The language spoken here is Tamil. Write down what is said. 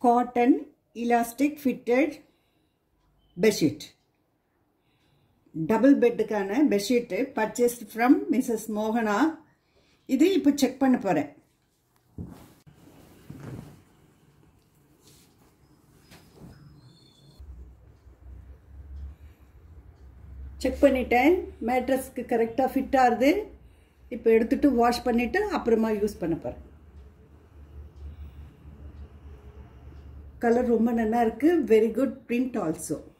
cotton elastic fitted bedsheet double பெட்டுக்கான பெட்ஷீட்டு பர்ச்சேஸ் ஃப்ரம் மிஸ்ஸஸ் மோகனா இது இப்போ செக் பண்ண போகிறேன் செக் பண்ணிட்டேன் மேட்ரஸ்க்கு கரெக்டாக ஃபிட் ஆகுது இப்போ எடுத்துட்டு வாஷ் பண்ணிவிட்டு அப்புறமா யூஸ் பண்ண போகிறேன் கலர் ரொம்ப நல்லா இருக்குது வெரி குட் பிரிண்ட் ஆல்சோ